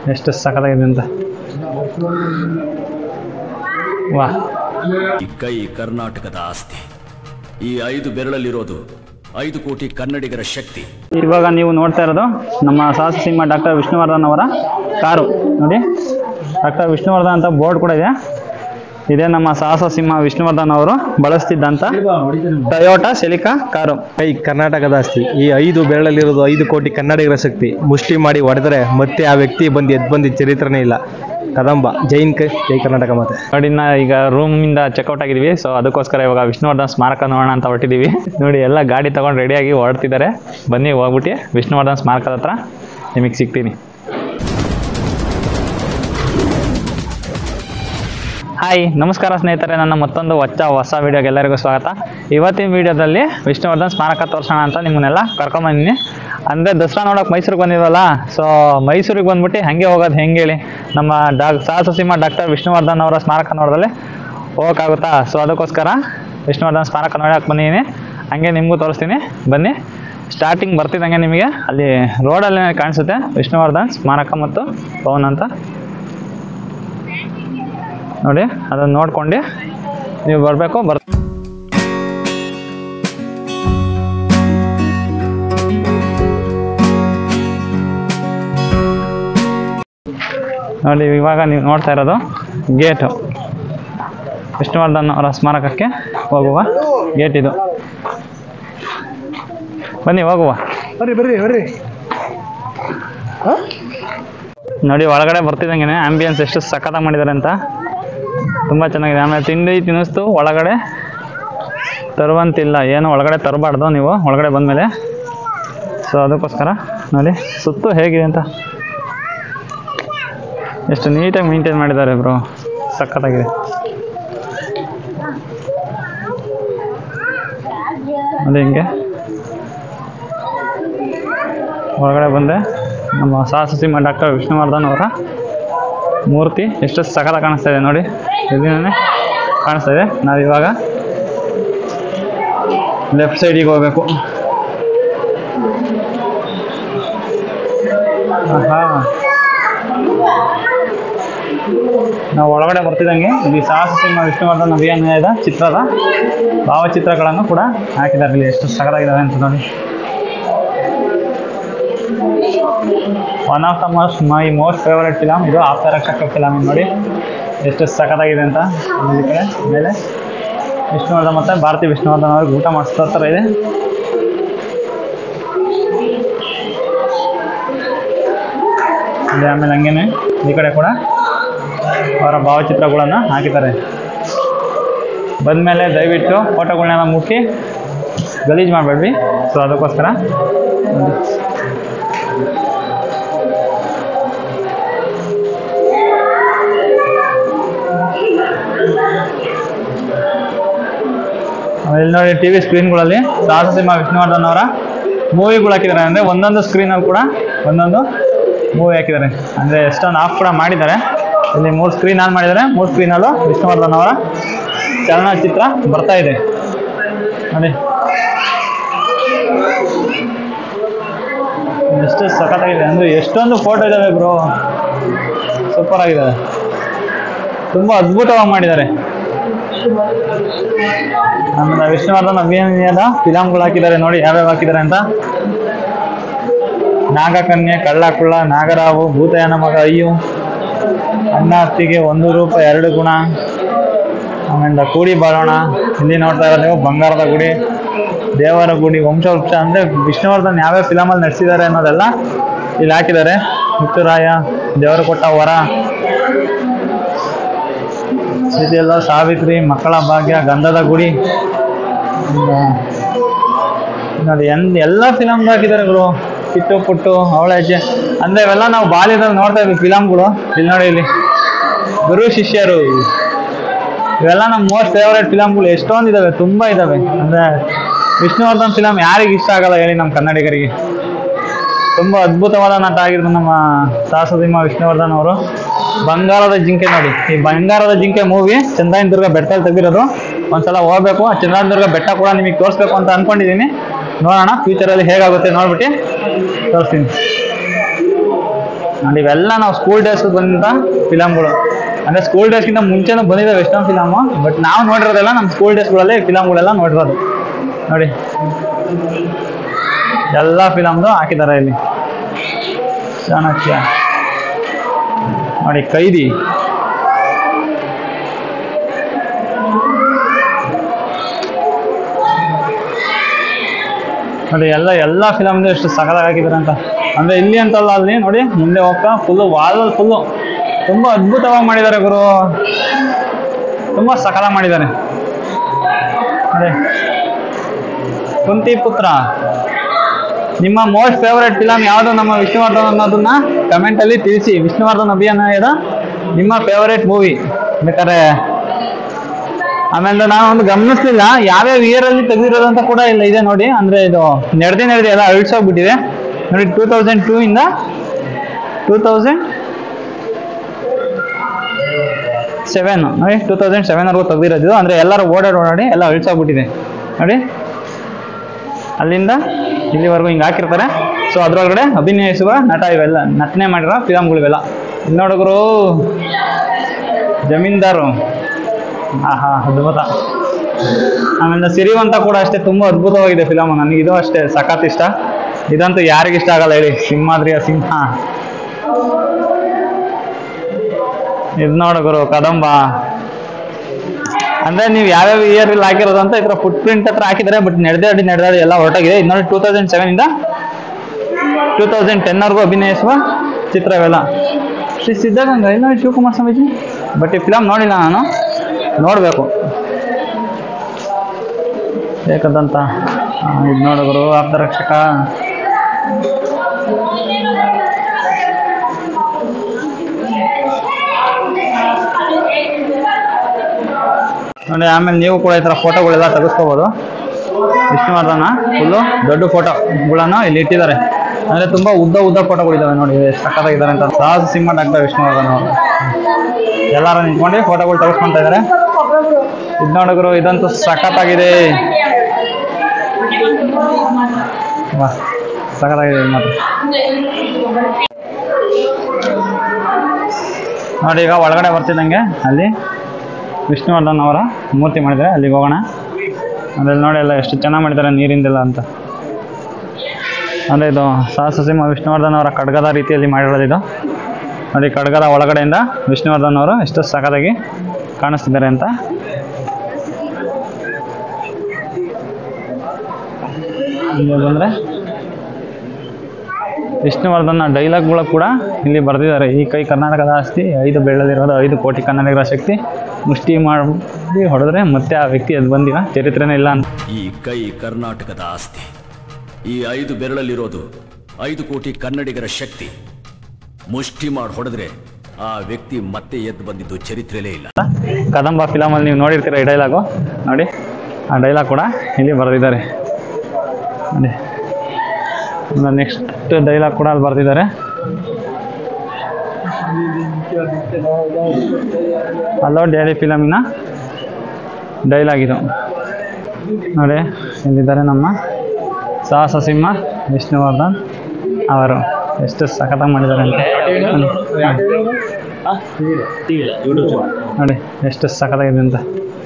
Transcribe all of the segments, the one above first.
ಎಷ್ಟು ಸಖತ್ತಾಗಿದೆ ಅಂತ ವಾ ಈ ಕೈ ಕರ್ನಾಟಕದ ಆಸ್ತಿ ಈ ಐದು ಬೆರಳಲ್ಲಿರೋದು ಐದು ಕೋಟಿ ಕನ್ನಡಿಗರ ಶಕ್ತಿ ಇವಾಗ ನೀವು ನೋಡ್ತಾ ಇರೋದು ನಮ್ಮ ಸಾಹಸ ಸಿಂಹ ಡಾಕ್ಟರ್ ವಿಷ್ಣುವರ್ಧನ್ ಅವರ ಕಾರು ನೋಡಿ ಡಾಕ್ಟರ್ ವಿಷ್ಣುವರ್ಧನ್ ಅಂತ ಬೋರ್ಡ್ ಕೂಡ ಇದೆ ಇದೇ ನಮ್ಮ ಸಾಹಸ ಸಿಂಹ ವಿಷ್ಣುವರ್ಧನ್ ಅವರು ಬಳಸ್ತಿದ್ದಂಥ ಟೊಯೋಟಾ ಸೆಲಿಕಾ ಕಾರು ಕೈ ಕರ್ನಾಟಕದ ಆಸ್ತಿ ಈ ಐದು ಬೆರಳಲ್ಲಿರೋದು ಐದು ಕೋಟಿ ಕನ್ನಡಿಗರ ಶಕ್ತಿ ಮುಷ್ಟಿ ಮಾಡಿ ಹೊಡೆದರೆ ಮತ್ತೆ ಆ ವ್ಯಕ್ತಿ ಬಂದು ಎದ್ದು ಬಂದಿದ್ದ ಚರಿತ್ರನೇ ಇಲ್ಲ ಕದಂಬ ಜೈನ್ ಕೈ ಜೈ ಕರ್ನಾಟಕ ಮಾತೆ ನೋಡಿನ ಈಗ ರೂಮಿಂದ ಚೆಕ್ಔಟ್ ಆಗಿದ್ವಿ ಸೊ ಅದಕ್ಕೋಸ್ಕರ ಇವಾಗ ವಿಷ್ಣುವರ್ಧನ್ ಸ್ಮಾರಕ ನೋಡೋಣ ಅಂತ ಹೊರಟಿದ್ದೀವಿ ನೋಡಿ ಎಲ್ಲ ಗಾಡಿ ತಗೊಂಡು ರೆಡಿಯಾಗಿ ಹೊರಡ್ತಿದ್ದಾರೆ ಬನ್ನಿ ಹೋಗ್ಬಿಟ್ಟು ವಿಷ್ಣುವರ್ಧನ್ ಸ್ಮಾರಕದ ಹತ್ರ ನಿಮಗೆ ಸಿಗ್ತೀನಿ ಹಾಯ್ ನಮಸ್ಕಾರ ಸ್ನೇಹಿತರೆ ನನ್ನ ಮತ್ತೊಂದು ಹೊಚ್ಚ ಹೊಸ ವಿಡಿಯೋಗೆ ಎಲ್ಲರಿಗೂ ಸ್ವಾಗತ ಇವತ್ತಿನ ವಿಡಿಯೋದಲ್ಲಿ ವಿಷ್ಣುವರ್ಧನ್ ಸ್ಮಾರಕ ತೋರಿಸೋಣ ಅಂತ ನಿಮ್ಮನ್ನೆಲ್ಲ ಕರ್ಕೊಂಬಂದಿನಿ ಅಂದರೆ ದಸರಾ ನೋಡೋಕೆ ಮೈಸೂರಿಗೆ ಬಂದಿದ್ವಲ್ಲ ಸೊ ಮೈಸೂರಿಗೆ ಬಂದ್ಬಿಟ್ಟು ಹಾಗೆ ಹೋಗೋದು ಹೆಂಗೆ ಹೇಳಿ ನಮ್ಮ ಡಾಕ್ ಸಾಹಸ ಸಿಂಹ ಡಾಕ್ಟರ್ ವಿಷ್ಣುವರ್ಧನ್ ಅವರ ಸ್ಮಾರಕ ನೋಡೋದಲ್ಲಿ ಹೋಗೋಕ್ಕಾಗುತ್ತಾ ಸೊ ಅದಕ್ಕೋಸ್ಕರ ವಿಷ್ಣುವರ್ಧನ್ ಸ್ಮಾರಕ ನೋಡೋಕೆ ಬಂದಿದ್ದೀನಿ ಹಾಗೆ ನಿಮಗೂ ತೋರಿಸ್ತೀನಿ ಬನ್ನಿ ಸ್ಟಾರ್ಟಿಂಗ್ ಬರ್ತಿದ್ದಂಗೆ ನಿಮಗೆ ಅಲ್ಲಿ ರೋಡಲ್ಲೇ ಕಾಣಿಸುತ್ತೆ ವಿಷ್ಣುವರ್ಧನ್ ಸ್ಮಾರಕ ಮತ್ತು ಭವನ್ ಅಂತ ನೋಡಿ ಅದನ್ನು ನೋಡ್ಕೊಂಡು ನೀವು ಬರಬೇಕು ಬರ್ ನೋಡಿ ಇವಾಗ ನೀವು ನೋಡ್ತಾ ಇರೋದು ಗೇಟು ವಿಷ್ಣುವರ್ಧನ್ ಅವರ ಸ್ಮಾರಕಕ್ಕೆ ಹೋಗುವ ಗೇಟ್ ಇದು ಬನ್ನಿ ಹೋಗುವ ಬರ್ರಿ ಬರ್ರಿ ಬರ್ರಿ ನೋಡಿ ಒಳಗಡೆ ಬರ್ತಿದ್ದಂಗೆ ಆಂಬಿಯನ್ಸ್ ಎಷ್ಟು ಸಖತ್ತಾಗಿ ಮಾಡಿದ್ದಾರೆ ಅಂತ ತುಂಬ ಚೆನ್ನಾಗಿದೆ ಆಮೇಲೆ ತಿಂಡಿ ತಿನ್ನಿಸ್ತು ಒಳಗಡೆ ತರುವಂತಿಲ್ಲ ಏನು ಒಳಗಡೆ ತರಬಾರ್ದು ನೀವು ಒಳಗಡೆ ಬಂದಮೇಲೆ ಸೊ ಅದಕ್ಕೋಸ್ಕರ ನೋಡಿ ಸುತ್ತು ಹೇಗಿದೆ ಅಂತ ಎಷ್ಟು ನೀಟಾಗಿ ಮೇಂಟೈನ್ ಮಾಡಿದ್ದಾರೆ ಬ್ರೋ ಸಖತ್ತಾಗಿದೆ ಅದೇ ಹಿಂಗೆ ಹೊರಗಡೆ ಬಂದೆ ನಮ್ಮ ಸಾಹಸ ಸಿಂಹ ಡಾಕ್ಟರ್ ವಿಷ್ಣುವರ್ಧನ್ ಅವರ ಮೂರ್ತಿ ಎಷ್ಟು ಸಕಲ ಕಾಣಿಸ್ತಾ ಇದೆ ನೋಡಿ ಇಲ್ಲಿನೇ ಕಾಣಿಸ್ತಾ ಇದೆ ನಾವು ಇವಾಗ ಲೆಫ್ಟ್ ಸೈಡಿಗೆ ಹೋಗ್ಬೇಕು ಆಹಾ ನಾವು ಒಳಗಡೆ ಬರ್ತಿದ್ದಂಗೆ ಇಲ್ಲಿ ಸಾಹಸ ಸಿಂಹ ವಿಷ್ಣುವರ್ಧನ್ ಅಭಿಯಾನದ ಚಿತ್ರದ ಭಾವಚಿತ್ರಗಳನ್ನು ಕೂಡ ಹಾಕಿದ್ದಾರೆ ಇಲ್ಲಿ ಎಷ್ಟು ಸಕಲಾಗಿದ್ದಾವೆ ಅಂತ ನೋಡಿ one of the most my most favourite film ಇದು ಆಪ್ತರಕ್ಷಕ ಫಿಲಮ್ ನೋಡಿ ಎಷ್ಟು ಸಖತ್ತಾಗಿದೆ ಅಂತ ಈ ಕಡೆ ಮೇಲೆ ವಿಷ್ಣುವರ್ಧನ್ ಮತ್ತು ಭಾರತಿ ವಿಷ್ಣುವರ್ಧನ್ ಅವ್ರಿಗೆ ಊಟ ಮಾಡಿಸ್ತಾ ಥರ ಇದೆ ಅದೇ ಆಮೇಲೆ ಹಂಗೇನೆ ಈ ಕಡೆ ಕೂಡ ಅವರ ಭಾವಚಿತ್ರಗಳನ್ನು ಹಾಕಿದ್ದಾರೆ ಬಂದಮೇಲೆ ದಯವಿಟ್ಟು ಫೋಟೋಗಳನ್ನೆಲ್ಲ ಮುಟ್ಟಿ ಗಲೀಜು ಮಾಡಬೇಡ್ರಿ ಸೊ ಅದಕ್ಕೋಸ್ಕರ ಆಮೇಲೆ ಇಲ್ಲಿ ನೋಡಿ ಟಿ ವಿ ಸ್ಕ್ರೀನ್ಗಳಲ್ಲಿ ಸಾಹಸ ಸಿಂಹ ವಿಷ್ಣುವರ್ಧನ್ ಅವರ ಮೂವಿಗಳು ಹಾಕಿದ್ದಾರೆ ಅಂದರೆ ಒಂದೊಂದು ಸ್ಕ್ರೀನಲ್ಲಿ ಕೂಡ ಒಂದೊಂದು ಮೂವಿ ಹಾಕಿದ್ದಾರೆ ಅಂದರೆ ಎಷ್ಟೊಂದು ಆಫ್ ಕೂಡ ಮಾಡಿದ್ದಾರೆ ಇಲ್ಲಿ ಮೂರು ಸ್ಕ್ರೀನ್ ಆನ್ ಮಾಡಿದ್ದಾರೆ ಮೂರು ಸ್ಕ್ರೀನಲ್ಲೂ ವಿಷ್ಣುವರ್ಧನ್ ಅವರ ಚಲನಚಿತ್ರ ಬರ್ತಾ ಇದೆ ನೋಡಿ ಎಷ್ಟು ಸಖತ್ತಾಗಿದೆ ಅಂದರೆ ಎಷ್ಟೊಂದು ಫೋಟೋ ಇದ್ದಾವೆ ಬ್ರೋ ಸೂಪರ್ ಆಗಿದೆ ತುಂಬ ಅದ್ಭುತವಾಗಿ ಮಾಡಿದ್ದಾರೆ ಆಮೇಲೆ ವಿಷ್ಣುವರ್ಧನ್ ಅಭಿನಯದ ಫಿಲಮ್ಗಳು ಹಾಕಿದ್ದಾರೆ ನೋಡಿ ಯಾವ್ಯಾವ ಹಾಕಿದ್ದಾರೆ ಅಂತ ನಾಗಕನ್ಯೆ ಕಳ್ಳಕುಳ್ಳ ನಾಗರಾವು ಭೂತಯಾನ ಮಗ ಅಯ್ಯು ಅಣ್ಣ ಅತ್ತಿಗೆ ಒಂದು ರೂಪ ಎರಡು ಗುಣ ಆಮೇಲೆ ಕೂಡಿ ಬಾಳೋಣ ಇಲ್ಲಿ ನೋಡ್ತಾ ಇರೋದು ನೀವು ಬಂಗಾರದ ಗುಡಿ ದೇವರ ಗುಡಿ ವಂಶವೃಕ್ಷ ಅಂದರೆ ವಿಷ್ಣುವರ್ಧನ್ ಯಾವ್ಯಾವ ಫಿಲಮಲ್ಲಿ ನಡೆಸಿದ್ದಾರೆ ಅನ್ನೋದೆಲ್ಲ ಇಲ್ಲಿ ಹಾಕಿದ್ದಾರೆ ಮುತ್ತುರಾಯ ದೇವರು ಕೊಟ್ಟ ವರ ಇದೆಲ್ಲ ಸಾವಿತ್ರಿ ಮಕ್ಕಳ ಭಾಗ್ಯ ಗಂಧದ ಗುಡಿ ಇನ್ನು ನೋಡಿ ಎನ್ ಎಲ್ಲ ಫಿಲಮ್ ಹಾಕಿದ್ದಾರೆ ಗುರು ಕಿಟ್ಟು ಪುಟ್ಟು ಅವಳ ಹೆಜ್ಜೆ ಅಂದ್ರೆ ಇವೆಲ್ಲ ನಾವು ಬಾಲ್ಯದಲ್ಲಿ ನೋಡ್ತಾ ಇದ್ವಿ ಫಿಲಮ್ಗಳು ಇಲ್ಲಿ ನೋಡಿ ಇಲ್ಲಿ ಗುರು ಶಿಷ್ಯರು ಇವೆಲ್ಲ ನಮ್ಮ ಮೋಸ್ಟ್ ಫೇವರೇಟ್ ಫಿಲಮ್ಗಳು ಎಷ್ಟೊಂದು ಇದಾವೆ ತುಂಬಾ ಇದಾವೆ ಅಂದ್ರೆ ವಿಷ್ಣುವರ್ಧನ್ ಫಿಲಮ್ ಯಾರಿಗೆ ಇಷ್ಟ ಆಗಲ್ಲ ಹೇಳಿ ನಮ್ಮ ಕನ್ನಡಿಗರಿಗೆ ತುಂಬಾ ಅದ್ಭುತವಾದ ನಟ ಆಗಿರೋದು ನಮ್ಮ ಸಾಹಸಸಿಂಹ ವಿಷ್ಣುವರ್ಧನ್ ಅವರು ಬಂಗಾರದ ಜಿಂಕೆ ನೋಡಿ ಈ ಬಂಗಾರದ ಜಿಂಕೆ ಮೂವಿ ಚಂದ್ರಾಯನದುರ್ಗ ಬೆಟ್ಟದಲ್ಲಿ ತೆಗೆದಿರೋದು ಒಂದ್ಸಲ ಹೋಗ್ಬೇಕು ಆ ಚಂದ್ರಾಯನದುರ್ಗ ಬೆಟ್ಟ ಕೂಡ ನಿಮಗೆ ತೋರಿಸ್ಬೇಕು ಅಂತ ಅನ್ಕೊಂಡಿದ್ದೀನಿ ನೋಡೋಣ ಫ್ಯೂಚರಲ್ಲಿ ಹೇಗಾಗುತ್ತೆ ನೋಡ್ಬಿಟ್ಟು ತೋರಿಸ್ತೀನಿ ನೋಡಿ ಇವೆಲ್ಲ ನಾವು ಸ್ಕೂಲ್ ಡೇಸ್ ಬಂದಂಥ ಫಿಲಮ್ಗಳು ಅಂದರೆ ಸ್ಕೂಲ್ ಡೇಸ್ಗಿಂತ ಮುಂಚೆನೂ ಬಂದಿದ್ದಾವೆ ಎಷ್ಟೊಂದು ಫಿಲಮು ಬಟ್ ನಾವು ನೋಡಿರೋದೆಲ್ಲ ನಮ್ಮ ಸ್ಕೂಲ್ ಡೇಸ್ಗಳಲ್ಲಿ ಫಿಲಮ್ಗಳೆಲ್ಲ ನೋಡಿರೋದು ನೋಡಿ ಎಲ್ಲ ಫಿಲಮ್ದು ಹಾಕಿದ್ದಾರೆ ಇಲ್ಲಿ ಚಾಣಕ್ಯ ನೋಡಿ ಕೈದಿ ನೋಡಿ ಎಲ್ಲ ಎಲ್ಲ ಫಿಲಮ್ದು ಎಷ್ಟು ಸಕಲಾಗಿ ಹಾಕಿದ್ದಾರೆ ಅಂತ ಅಂದ್ರೆ ಇಲ್ಲಿ ಅಂತಲ್ಲ ಅಲ್ಲಿ ನೋಡಿ ಮುಂದೆ ಹೋಗ್ತಾ ಫುಲ್ಲು ವಾಲ್ ಫುಲ್ಲು ತುಂಬಾ ಅದ್ಭುತವಾಗಿ ಮಾಡಿದ್ದಾರೆ ಗುರು ತುಂಬಾ ಸಕಲ ಮಾಡಿದ್ದಾರೆ ನೋಡಿ ಕುಂತಿ ಪುತ್ರ ನಿಮ್ಮ ಮೋಸ್ಟ್ ಫೇವರೇಟ್ ಫಿಲಮ್ ಯಾವುದು ನಮ್ಮ ವಿಷ್ಣುವರ್ಧನ್ ಅನ್ನೋದನ್ನ ಕಮೆಂಟ್ ಅಲ್ಲಿ ತಿಳಿಸಿ ವಿಷ್ಣುವರ್ಧನ್ ಅಭಿಯಾನ ನಿಮ್ಮ ಫೇವರೇಟ್ ಮೂವಿ ಬೇಕಾದ್ರೆ ಆಮೇಲೆ ನಾನು ಒಂದು ಗಮನಿಸ್ಲಿಲ್ಲ ಯಾವ್ಯಾವ ಇಯರ್ ಅಲ್ಲಿ ತೆಗೆದಿರೋದು ಅಂತ ಕೂಡ ಇಲ್ಲ ಇದೆ ನೋಡಿ ಅಂದ್ರೆ ಇದು ನಡೆದೇ ನಡೆದೇ ಎಲ್ಲ ಅಳಿಸೋಗ್ಬಿಟ್ಟಿದೆ ನೋಡಿ ಟೂ ತೌಸಂಡ್ ಟೂ ಇಂದ ಟೂ ತೌಸಂಡ್ ಸೆವೆನ್ ನೋಡಿ ಟೂ ತೌಸಂಡ್ ಸೆವೆನ್ವರೆಗೂ ತೆಗೆದಿರೋದು ಅಂದ್ರೆ ಎಲ್ಲರೂ ಓಡಾಡಿ ಓಡಾಡಿ ಎಲ್ಲ ಅಳಿಸೋಗ್ಬಿಟ್ಟಿದೆ ನೋಡಿ ಅಲ್ಲಿಂದ ಇಲ್ಲಿವರೆಗೂ ಹಿಂಗೆ ಹಾಕಿರ್ತಾರೆ ಸೊ ಅದ್ರೊಳಗಡೆ ಅಭಿನಯಿಸುವ ನಟ ಇವೆಲ್ಲ ನಟನೆ ಮಾಡಿರೋ ಫಿಲಮ್ಗಳಿವೆಲ್ಲ ಇಲ್ಲಿ ನೋಡಿದ್ರು ಜಮೀನ್ದಾರು ಆಹಾ ಅದ್ಭುತ ಆಮೇಲೆ ಸಿರಿವಂತ ಕೂಡ ಅಷ್ಟೇ ತುಂಬಾ ಅದ್ಭುತವಾಗಿದೆ ಫಿಲಮ್ ನನಗೆ ಇದು ಅಷ್ಟೇ ಸಖತ್ ಇಷ್ಟ ಇದಂತೂ ಯಾರಿಗಿಷ್ಟ ಇಷ್ಟ ಆಗಲ್ಲ ಹೇಳಿ ಸಿಂಹಾದ್ರಿಯ ಸಿಂಹ ಇದು ನೋಡಗುರು ಕದಂಬ ಅಂದ್ರೆ ನೀವು ಯಾವ್ಯಾವ ಇಯರ್ ಅಲ್ಲಿ ಹಾಕಿರೋದು ಅಂತ ಇದ್ರ ಫುಟ್ ಪ್ರಿಂಟ್ ಹತ್ರ ಹಾಕಿದ್ದಾರೆ ಬಟ್ ನಡೆದಾಡಿ ನಡೆದಾಡಿ ಎಲ್ಲ ಹೊರಟಾಗಿದೆ ಇದು ನೋಡಿ ಟೂ ತೌಸಂಡ್ ಸೆವೆನ್ ಇಂದ ಟೂ ತೌಸಂಡ್ ಟೆನ್ ವರೆಗೂ ಅಭಿನಯಿಸುವ ಚಿತ್ರ ಇವೆಲ್ಲ ಶ್ರೀ ಸಿದ್ಧಗಂಗಾ ಇಲ್ಲ ನೋಡಿ ಶಿವಕುಮಾರ್ ಸ್ವಾಮೀಜಿ ಬಟ್ ಈ ಫಿಲಮ್ ನೋಡಿಲ್ಲ ನಾನು ನೋಡಬೇಕು ಬೇಕಾದಂತ ಇದು ನೋಡಿದ್ರು ಆಪ್ತರಕ್ಷಕ ನೋಡಿ ಆಮೇಲೆ ನೀವು ಕೂಡ ಈ ಥರ ಫೋಟೋಗಳೆಲ್ಲ ತೆಗೆಸ್ಕೋಬೋದು ವಿಷ್ಣುವರ್ಧನ ಫುಲ್ಲು ದೊಡ್ಡ ಫೋಟೋಗಳನ್ನು ಇಲ್ಲಿ ಇಟ್ಟಿದ್ದಾರೆ ಅಂದರೆ ತುಂಬ ಉದ್ದ ಉದ್ದ ಫೋಟೋಗಳಿದ್ದಾವೆ ನೋಡಿ ಎಷ್ಟು ಸಕ್ಕತ್ತಾಗಿದ್ದಾರೆ ಅಂತ ಸಾಹಸ ಸಿಂಹ ಡಾಕ್ಟರ್ ವಿಷ್ಣುವರ್ಧನ್ ಅವರು ಎಲ್ಲರೂ ನಿಂತ್ಕೊಂಡು ಫೋಟೋಗಳು ತೆಗೆಸ್ಕೊಂತ ಇದ್ದಾರೆ ಇದು ನೋಡಿದ್ರು ಇದಂತೂ ಸಖತ್ತಾಗಿದೆ ವಾ ಸಖತ್ತಾಗಿದೆ ಇದು ಮಾತ್ರ ನೋಡಿ ಈಗ ಒಳಗಡೆ ಬರ್ತಿದ್ದಂಗೆ ಅಲ್ಲಿ ವಿಷ್ಣುವರ್ಧನ್ ಅವರ ಮೂರ್ತಿ ಮಾಡಿದ್ದಾರೆ ಅಲ್ಲಿಗೆ ಹೋಗೋಣ ಅದ್ರಲ್ಲಿ ನೋಡಿ ಎಲ್ಲ ಎಷ್ಟು ಚೆನ್ನಾಗಿ ಮಾಡಿದ್ದಾರೆ ನೀರಿಂದೆಲ್ಲ ಅಂತ ಅಂದರೆ ಇದು ಸಾಹಸ ಸಿಂಹ ವಿಷ್ಣುವರ್ಧನ್ ಅವರ ಖಡ್ಗದ ರೀತಿಯಲ್ಲಿ ಮಾಡಿರೋದು ಇದು ನೋಡಿ ಖಡ್ಗದ ಒಳಗಡೆಯಿಂದ ವಿಷ್ಣುವರ್ಧನ್ ಅವರು ಎಷ್ಟು ಸಖತ್ತಾಗಿ ಕಾಣಿಸ್ತಿದ್ದಾರೆ ಅಂತ ಇಲ್ಲಿ ಬಂದರೆ ವಿಷ್ಣುವರ್ಧನ್ನ ಡೈಲಾಗ್ಗಳು ಕೂಡ ಇಲ್ಲಿ ಬರೆದಿದ್ದಾರೆ ಈ ಕೈ ಕರ್ನಾಟಕದ ಆಸ್ತಿ ಐದು ಬೆಳ್ಳದಿರೋದು ಐದು ಕೋಟಿ ಕನ್ನಡಿಗರ ಶಕ್ತಿ ಮುಷ್ಟಿ ಮಾಡಿ ಹೊಡೆದ್ರೆ ಮತ್ತೆ ಆ ವ್ಯಕ್ತಿ ಅದು ಬಂದಿಲ್ಲ ಚರಿತ್ರೆನೇ ಇಲ್ಲ ಅಂತ ಈ ಕೈ ಕರ್ನಾಟಕದ ಆಸ್ತಿ ಈ ಐದು ಬೆರಳಲ್ಲಿರೋದು ಐದು ಕೋಟಿ ಕನ್ನಡಿಗರ ಶಕ್ತಿ ಮುಷ್ಟಿ ಮಾಡಿ ಹೊಡೆದ್ರೆ ಆ ವ್ಯಕ್ತಿ ಮತ್ತೆ ಎದ್ದು ಬಂದಿದ್ದು ಚರಿತ್ರೆಲೇ ಇಲ್ಲ ಕದಂಬ ಫಿಲಮಲ್ಲಿ ನೀವು ನೋಡಿರ್ತೀರ ಈ ಡೈಲಾಗು ನೋಡಿ ಆ ಡೈಲಾಗ್ ಕೂಡ ಇಲ್ಲಿ ಬರೆದಿದ್ದಾರೆ ನೋಡಿ ನೆಕ್ಸ್ಟ್ ಡೈಲಾಗ್ ಕೂಡ ಅಲ್ಲಿ ಬರೆದಿದ್ದಾರೆ ಅಲ್ಲೋ ಡ್ಯಾಡಿ ಫಿಲಮಿನ ಡೈಲಾಗ್ ಇದು ನೋಡಿ ಇಲ್ಲಿದ್ದಾರೆ ನಮ್ಮ ಸಾಹಸ ಸಿಂಹ ವಿಷ್ಣುವರ್ಧನ್ ಅವರು ಎಷ್ಟು ಸಖತ್ತಾಗಿ ಮಾಡಿದ್ದಾರೆ ಅಂತ ನೋಡಿ ಎಷ್ಟು ಸಖತ್ತಾಗಿದೆ ಅಂತ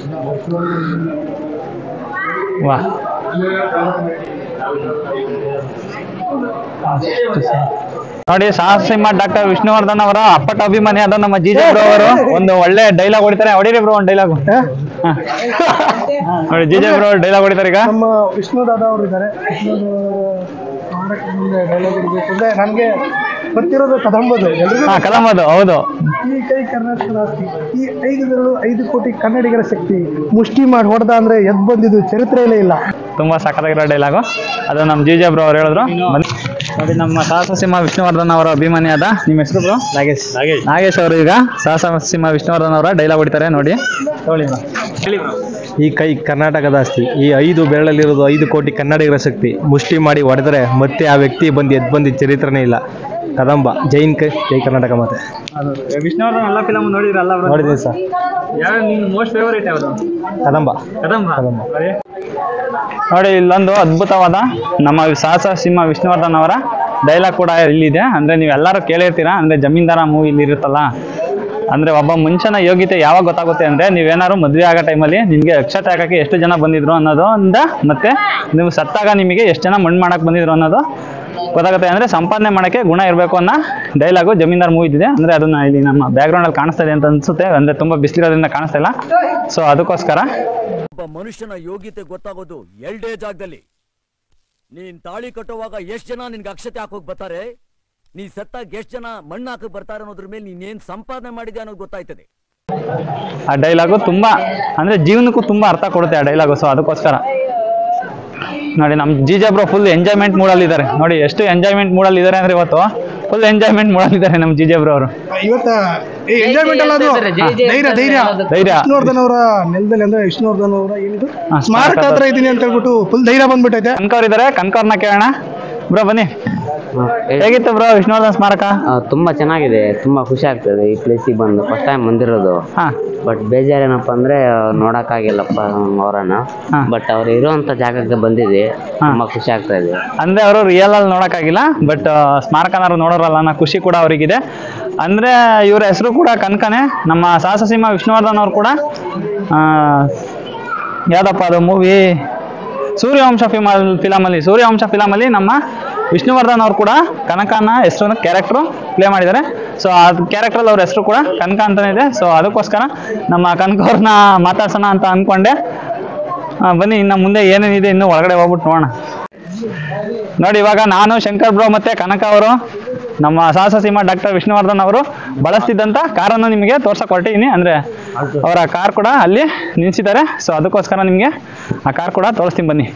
ವಾ ಅಷ್ಟು ಸ- ನೋಡಿ ಸಾಹಸ ಸಿಂಹ ಡಾಕ್ಟರ್ ವಿಷ್ಣುವರ್ಧನ್ ಅವರ ಅಪ್ಪಟ ಅಭಿಮಾನಿ ಆದ ನಮ್ಮ ಜೀಜೆ ಬ್ರೋ ಅವರು ಒಂದು ಒಳ್ಳೆ ಡೈಲಾಗ್ ಹೊಡಿತಾರೆ ಹೊಡಿರಿ ಬ್ರೋ ಒಂದು ಡೈಲಾಗ್ ನೋಡಿ ಜೀಜೆ ಬ್ರೋ ಡೈಲಾಗ್ ಹೊಡಿತಾರೆ ಈಗ ನಮ್ಮ ವಿಷ್ಣು ದಾದಾ ಅವರು ಇದ್ದಾರೆ ಡೈಲಾಗ್ ಇರಬೇಕು ಅಂದ್ರೆ ನನಗೆ ಗೊತ್ತಿರೋದು ಕದಂಬದು ಎಲ್ರಿಗೂ ಹಾ ಕಲಂಬದು ಹೌದು ಈ ಕೈ ಕರ್ನಾಟಕದ ಆಸ್ತಿ ಈ ಐದು ಬೆರಳು ಐದು ಕೋಟಿ ಕನ್ನಡಿಗರ ಶಕ್ತಿ ಮುಷ್ಟಿ ಮಾಡಿ ಹೊಡೆದ ಅಂದ್ರೆ ಎದ್ ಬಂದಿದ್ದು ಚರಿತ್ರೆಯಲ್ಲೇ ಇಲ್ಲ ತುಂಬಾ ಸಖತ್ತಾಗಿರೋ ಡೈಲಾಗು ಅದು ನಮ್ಮ ಜೀಜೆ ಬ್ರೋ ಅವ್ರು ಹೇಳಿದ್ರು ಬನ್ನಿ. ನೋಡಿ ನಮ್ಮ ಸಾಹಸ ಸಿಂಹ ವಿಷ್ಣುವರ್ಧನ್ ಅವರ ಅಭಿಮಾನಿಯಾದ ನಿಮ್ಮ ಹೆಸರು ಬ್ರೋ ನಾಗೇಶ್ ನಾಗೇಶ್ ಅವರು ಈಗ ಸಾಹಸ ಸಿಂಹ ವಿಷ್ಣುವರ್ಧನ್ ಅವರ ಡೈಲಾಗ್ ಹೊಡಿತಾರೆ ನೋಡಿ ಹೇಳಿ bro. ಹೇಳಿ ಬ್ರೋ ಈ ಕೈ ಕರ್ನಾಟಕದ ಆಸ್ತಿ ಈ ಐದು ಬೆರಳಲ್ಲಿರೋದು ಐದು ಕೋಟಿ ಕನ್ನಡಿಗರ ಶಕ್ತಿ ಮುಷ್ಟಿ ಮಾಡಿ ಹೊಡೆದ್ರೆ ಮತ್ತೆ ಆ ವ್ಯಕ್ತಿ ಬಂದು ಎದ್ದು ಬಂದಿದ್ದ ಚರಿತ್ರೆನೇ ಇಲ್ಲ ಕದಂಬ ಜೈನ್ ಕೈ ಜೈ ಕರ್ನಾಟಕ ಮತ್ತೆ ಅದು ವಿಷ್ಣುವರ್ಧನ್ ಎಲ್ಲ ಫಿಲಮ್ ನೋಡಿದ್ರಲ್ಲ ಬ್ರೋ ನೋಡಿದ್ದೀನಿ ಸರ್ ಯಾವ ನಿಮ್ಮ ಮೋಸ್ಟ್ ಫೇವರೇಟ್ ಯಾವುದು ಕದಂಬ ಕದಂಬ ಕದಂಬ. ನೋಡಿ. ನೋಡಿ ಇಲ್ಲೊಂದು ಅದ್ಭುತವಾದ ನಮ್ಮ ಸಾಹಸ ಸಿಂಹ ವಿಷ್ಣುವರ್ಧನ್ ಅವರ ಡೈಲಾಗ್ ಕೂಡ ಇಲ್ಲಿದೆ ಅಂದರೆ ನೀವೆಲ್ಲರೂ ಕೇಳಿರ್ತೀರಾ ಅಂದರೆ ಜಮೀನ್ದಾರ ಮೂವಿಲಿ ಇರುತ್ತಲ್ಲ ಅಂದರೆ ಒಬ್ಬ ಮನುಷ್ಯನ ಯೋಗ್ಯತೆ ಯಾವಾಗ ಗೊತ್ತಾಗುತ್ತೆ ಅಂದರೆ ನೀವೇನಾದ್ರು ಮದುವೆ ಆಗೋ ಟೈಮಲ್ಲಿ ನಿಮಗೆ ಅಕ್ಷತೆ ಹಾಕೋಕ್ಕೆ ಎಷ್ಟು ಜನ ಬಂದಿದ್ರು ಅನ್ನೋದು ಅಂದ ಮತ್ತೆ ನೀವು ಸತ್ತಾಗ ನಿಮಗೆ ಎಷ್ಟು ಜನ ಮಣ್ಣು ಮಾಡಕ್ಕೆ ಬಂದಿದ್ರು ಅನ್ನೋದು ಗೊತ್ತಾಗುತ್ತೆ ಅಂದರೆ ಸಂಪಾದನೆ ಮಾಡೋಕ್ಕೆ ಗುಣ ಇರಬೇಕು ಅನ್ನೋ ಡೈಲಾಗು ಜಮೀನ್ದಾರ್ ಮೂವಿ ಇದೆ ಅಂದರೆ ಅದನ್ನ ಇಲ್ಲಿ ನಮ್ಮ ಬ್ಯಾಕ್ಗ್ರೌಂಡಲ್ಲಿ ಕಾಣಿಸ್ತಾ ಇದೆ ಅಂತ ಅನ್ಸುತ್ತೆ ಅಂದರೆ ತುಂಬ ಬಿಸಿಲಿರೋದ್ರಿಂದ ಕಾಣಿಸ್ತಾ ಇಲ್ಲ ಸೊ ಅದಕ್ಕೋಸ್ಕರ ಒಬ್ಬ ಮನುಷ್ಯನ ಯೋಗ್ಯತೆ ಗೊತ್ತಾಗೋದು ಎರಡೇ ಜಾಗದಲ್ಲಿ ನೀನ್ ತಾಳಿ ಕಟ್ಟುವಾಗ ಎಷ್ಟ್ ಜನ ನಿನ್ಗೆ ಅಕ್ಷತೆ ಹಾಕೋಕ್ ಬರ್ತಾರೆ ನೀ ಸತ್ತಾಗ ಎಷ್ಟ್ ಜನ ಮಣ್ಣು ಹಾಕಕ್ ಬರ್ತಾರೆ ಅನ್ನೋದ್ರ ಮೇಲೆ ನೀನ್ ಏನ್ ಸಂಪಾದನೆ ಮಾಡಿದೆ ಅನ್ನೋದು ಗೊತ್ತಾಯ್ತದೆ ಆ ಡೈಲಾಗು ತುಂಬ ಅಂದರೆ ಜೀವನಕ್ಕೂ ತುಂಬ ಅರ್ಥ ಕೊಡುತ್ತೆ ಆ ಡೈಲಾಗು ಸೊ ಅದಕ್ಕೋಸ್ಕರ ನೋಡಿ ನಮ್ಮ ಜೀಜಾ ಬ್ರೋ ಫುಲ್ ಎಂಜಾಯ್ಮೆಂಟ್ ಮೂಡಲ್ಲಿ ಇದ್ದಾರೆ ನೋಡಿ ಎಷ್ಟು ಎಂಜಾಯ್ಮೆಂಟ್ ಮೂಡಲ್ಲಿ ಇದ್ದಾರೆ ಅಂದ್ರೆ ಇವತ್ತು ಫುಲ್ ಎಂಜಾಯ್ಮೆಂಟ್ ಮೂಡಲ್ಲಿ ಇದ್ದಾರೆ ನಮ್ಮ ಜೀಜಾ ಬ್ರೋ ಅವರು ಇವತ್ತ ಎಂಜಾಯ್ಮೆಂಟ್ ಅಲ್ಲ ಅದು ಧೈರ್ಯ ಧೈರ್ಯ ಧೈರ್ಯ ವಿಷ್ಣುವರ್ಧನ್ ಅವರ ನೆಲದಲ್ಲಿ ಅಂದ್ರೆ ವಿಷ್ಣುವರ್ಧನ್ ಅವರ ಏನಿದು ಹಾ, ಸ್ಮಾರಕ ಸ್ಮಾರಕ ಹತ್ರ ಇದ್ದೀನಿ ಅಂತ ಹೇಳ್ಬಿಟ್ಟು ಫುಲ್ ಧೈರ್ಯ ಬಂದ್ಬಿಟ್ಟೈತೆ ಕನ್ಕವ್ರು ಇದ್ದಾರೆ ಕನ್ಕವ್ರನ್ನ ಕೇಳೋಣ ಬ್ರೋ ಬನ್ನಿ ಹೇಗಿತ್ತು ಬ್ರೋ ವಿಷ್ಣುವರ್ಧನ್ ಸ್ಮಾರಕ ಆ, ತುಂಬಾ ಚೆನ್ನಾಗಿದೆ ತುಂಬಾ ಖುಷಿ ಆಗ್ತದೆ ಈ ಪ್ಲೇಸಿಗೆ ಬಂದು ಫಸ್ಟ್ ಟೈಮ್ ಬಂದಿರೋದು ಹಾ ಬಟ್ ಬೇಜಾರೇನಪ್ಪ ಅಂದ್ರೆ ನೋಡಕ್ಕಾಗಿಲ್ಲಪ್ಪ ಅವರನ್ನ ಹಾ. ಬಟ್ ಅವ್ರು ಇರುವಂತ ಜಾಗಕ್ಕೆ ಬಂದಿದೆ ಹಾ. ತುಂಬಾ ಖುಷಿ ಆಗ್ತಾ ಇದೆ ಅಂದ್ರೆ ಅವರು ರಿಯಲ್ ಅಲ್ಲಿ ನೋಡಕ್ಕಾಗಿಲ್ಲ ಬಟ್ ಸ್ಮಾರಕನಾರು ನೋಡೋರಲ್ಲ ಅನ್ನೋ ಖುಷಿ ಕೂಡ ಅವರಿಗಿದೆ ಅಂದ್ರೆ ಇವ್ರ ಹೆಸರು ಕೂಡ ಕನಕನೆ ನಮ್ಮ ಸಾಹಸ ವಿಷ್ಣುವರ್ಧನ್ ಅವ್ರು ಕೂಡ ಆ, ಯಾವ್ದಪ್ಪ ಅದು ಮೂವಿ ಸೂರ್ಯವಂಶ ಫಿಮಲ್ ಫಿಲಮಲ್ಲಿ ಸೂರ್ಯವಂಶ ಫಿಲಮಲ್ಲಿ ನಮ್ಮ ವಿಷ್ಣುವರ್ಧನ್ ಅವ್ರು ಕೂಡ ಕನಕನ ಹೆಸರು ಕ್ಯಾರೆಕ್ಟ್ರು ಪ್ಲೇ ಮಾಡಿದ್ದಾರೆ ಸೊ ಆ ಕ್ಯಾರೆಕ್ಟ್ರಲ್ಲಿ ಅವ್ರ ಹೆಸರು ಕೂಡ ಕನಕ ಅಂತಾನೆ ಇದೆ ಸೊ ಅದಕ್ಕೋಸ್ಕರ ನಮ್ಮ ಕನಕ ಅವ್ರನ್ನ ಮಾತಾಡ್ಸೋಣ ಅಂತ ಅಂದ್ಕೊಂಡೆ ಆ, ಬನ್ನಿ ಇನ್ನು ಮುಂದೆ ಏನೇನಿದೆ ಇನ್ನು ಒಳಗಡೆ ಹೋಗ್ಬಿಟ್ಟು ನೋಡೋಣ ನೋಡಿ ಇವಾಗ ನಾನು ಶಂಕರ್ ಬ್ರೋ ಮತ್ತೆ ಕನಕ ಅವರು ನಮ್ಮ ಸಾಹಸ ಸಿಂಹ ಡಾಕ್ಟರ್ ವಿಷ್ಣುವರ್ಧನ್ ಅವರು ಬಳಸ್ತಿದ್ದಂಥ ಕಾರನ್ನು ನಿಮಗೆ ತೋರ್ಸಕ್ ಹೊರಟಿದ್ದೀನಿ ಅಂದ್ರೆ ಅವರ ಕಾರ್ ಕೂಡ ಅಲ್ಲಿ ನಿಲ್ಸಿದ್ದಾರೆ ಸೊ ಅದಕ್ಕೋಸ್ಕರ ನಿಮಗೆ ಆ ಕಾರ್ ಕೂಡ ತೋರಿಸ್ತೀನಿ ಬನ್ನಿ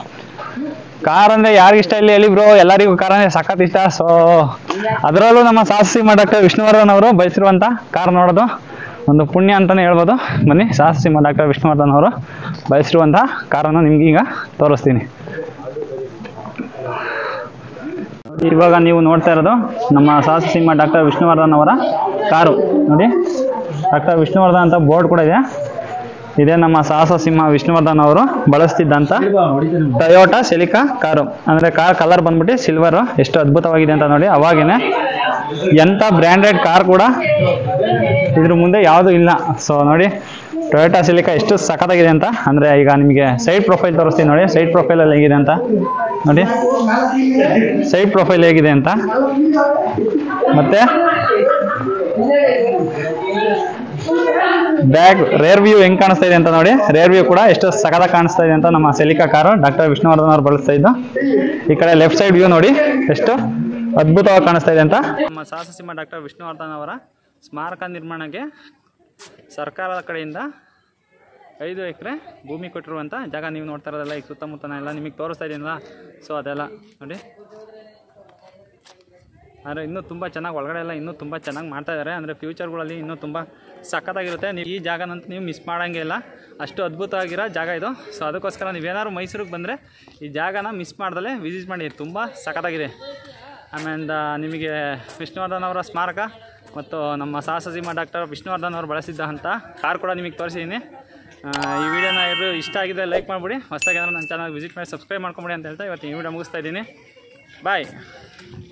ಕಾರ್ ಅಂದ್ರೆ ಯಾರಿಗೆ ಇಷ್ಟ ಇಲ್ಲಿ ಹೇಳಿ ಬ್ರೋ ಎಲ್ಲರಿಗೂ ಕಾರ್ ಅಂದ್ರೆ ಸಖತ್ ಇಷ್ಟ ಸೊ ಅದರಲ್ಲೂ ನಮ್ಮ ಸಾಹಸ ಸಿಂಹ ಡಾಕ್ಟರ್ ವಿಷ್ಣುವರ್ಧನ್ ಅವರು ಬಯಸಿರುವಂಥ ಕಾರ್ ನೋಡೋದು ಒಂದು ಪುಣ್ಯ ಅಂತಾನೆ ಹೇಳ್ಬೋದು ಬನ್ನಿ ಸಾಹಸ ಸಿಂಹ ಡಾಕ್ಟರ್ ವಿಷ್ಣುವರ್ಧನ್ ಅವರು ಬಯಸಿರುವಂತಹ ಕಾರನ್ನು ನಿಮ್ಗೆ ಈಗ ತೋರಿಸ್ತೀನಿ ಇವಾಗ ನೀವು ನೋಡ್ತಾ ಇರೋದು ನಮ್ಮ ಸಾಹಸ ಸಿಂಹ ಡಾಕ್ಟರ್ ವಿಷ್ಣುವರ್ಧನ್ ಅವರ ಕಾರು ನೋಡಿ ಡಾಕ್ಟರ್ ವಿಷ್ಣುವರ್ಧನ್ ಅಂತ ಬೋರ್ಡ್ ಕೂಡ ಇದೆ ಇದೇ ನಮ್ಮ ಸಾಹಸ ಸಿಂಹ ವಿಷ್ಣುವರ್ಧನ್ ಅವರು ಬಳಸ್ತಿದ್ದಂಥ ಟೊಯೋಟಾ ಸೆಲಿಕಾ ಕಾರು ಅಂದರೆ ಕಾರ್ ಕಲರ್ ಬಂದ್ಬಿಟ್ಟು ಸಿಲ್ವರು ಎಷ್ಟು ಅದ್ಭುತವಾಗಿದೆ ಅಂತ ನೋಡಿ ಅವಾಗೇನೆ ಎಂಥ ಬ್ರ್ಯಾಂಡೆಡ್ ಕಾರ್ ಕೂಡ ಇದ್ರ ಮುಂದೆ ಯಾವುದೂ ಇಲ್ಲ ಸೊ ನೋಡಿ ಟೊಯೋಟಾ ಸಿಲಿಕಾ ಎಷ್ಟು ಸಖತ್ತಾಗಿದೆ ಅಂತ ಅಂದರೆ ಈಗ ನಿಮಗೆ ಸೈಡ್ ಪ್ರೊಫೈಲ್ ತೋರಿಸ್ತೀನಿ ನೋಡಿ ಸೈಡ್ ಪ್ರೊಫೈಲಲ್ಲಿ ಹೇಗಿದೆ ಅಂತ ನೋಡಿ ಸೈಡ್ ಪ್ರೊಫೈಲ್ ಹೇಗಿದೆ ಅಂತ ಮತ್ತೆ ಬ್ಯಾಕ್ ರೇರ್ ವ್ಯೂ ಹೆಂಗ್ ಕಾಣಿಸ್ತಾ ಇದೆ ಅಂತ ನೋಡಿ ರೇರ್ ವ್ಯೂ ಕೂಡ ಎಷ್ಟು ಸಖತ್ತಾಗಿ ಕಾಣಿಸ್ತಾ ಇದೆ ಅಂತ ನಮ್ಮ ಸೆಲಿಕಾ ಕಾರು ಡಾಕ್ಟರ್ ವಿಷ್ಣುವರ್ಧನ್ ಅವರು ಬಳಸ್ತಾ ಇದ್ದು ಈ ಕಡೆ ಲೆಫ್ಟ್ ಸೈಡ್ ವ್ಯೂ ನೋಡಿ ಎಷ್ಟು ಅದ್ಭುತವಾಗಿ ಕಾಣಿಸ್ತಾ ಇದೆ ಅಂತ ನಮ್ಮ ಸಾಹಸ ಸಿಂಹ ಡಾಕ್ಟರ್ ವಿಷ್ಣುವರ್ಧನ್ ಅವರ ಸ್ಮಾರಕ ನಿರ್ಮಾಣಕ್ಕೆ ಸರ್ಕಾರದ ಕಡೆಯಿಂದ ಐದು ಎಕರೆ ಭೂಮಿ ಕೊಟ್ಟಿರುವಂಥ ಜಾಗ ನೀವು ನೋಡ್ತಾ ಇರೋದಲ್ಲ ಈಗ ಸುತ್ತಮುತ್ತನ ಎಲ್ಲ ನಿಮಗೆ ತೋರಿಸ್ತಾ ಇದೀನಲ್ಲ ಸೊ ಅದೆಲ್ಲ ನೋಡಿ ಆದರೆ ಇನ್ನೂ ತುಂಬ ಚೆನ್ನಾಗಿ ಒಳಗಡೆ ಎಲ್ಲ ಇನ್ನೂ ತುಂಬ ಚೆನ್ನಾಗಿ ಮಾಡ್ತಾ ಇದ್ದಾರೆ ಅಂದರೆ ಫ್ಯೂಚರ್ಗಳಲ್ಲಿ ಇನ್ನೂ ತುಂಬ ಸಖತ್ತಾಗಿರುತ್ತೆ ನೀವು ಈ ಜಾಗನಂತೂ ನೀವು ಮಿಸ್ ಮಾಡೋಂಗೇ ಇಲ್ಲ ಅಷ್ಟು ಅದ್ಭುತವಾಗಿರೋ ಜಾಗ ಇದು ಸೊ ಅದಕ್ಕೋಸ್ಕರ ನೀವೇನಾದ್ರು ಮೈಸೂರಿಗೆ ಬಂದರೆ ಈ ಜಾಗನ ಮಿಸ್ ಮಾಡ್ದಲೇ ವಿಸಿಟ್ ಮಾಡಿ ತುಂಬ ಸಖತ್ತಾಗಿದೆ ಆಮೇಲೆ ನಿಮಗೆ ವಿಷ್ಣುವರ್ಧನ್ ಅವರ ಸ್ಮಾರಕ ಮತ್ತು ನಮ್ಮ ಸಾಹಸ ಸಿಂಹ ಡಾಕ್ಟರ್ ವಿಷ್ಣುವರ್ಧನ್ ಅವರು ಬಳಸಿದ್ದಂಥ ಕಾರ್ ಕೂಡ ನಿಮಗೆ ತೋರಿಸಿದ್ದೀನಿ ಆ, ಈ ವಿಡಿಯೋನ ಎಲ್ಲರೂ ಇಷ್ಟ ಆಗಿದೆ ಲೈಕ್ ಮಾಡಿಬಿಡಿ ಹೊಸದಾಗಿ ಏನಾದ್ರು ನನ್ನ ಚಾನಲ್ ವಿಸಿಟ್ ಮಾಡಿ ಸಬ್ಸ್ಕ್ರೈಬ್ ಮಾಡ್ಕೊಂಬಿಡಿ ಅಂತ ಹೇಳ್ತಾ ಇವತ್ತು ಈ ವಿಡಿಯೋ ಮುಗಿಸ್ತಾ ಇದ್ದೀನಿ ಬಾಯ್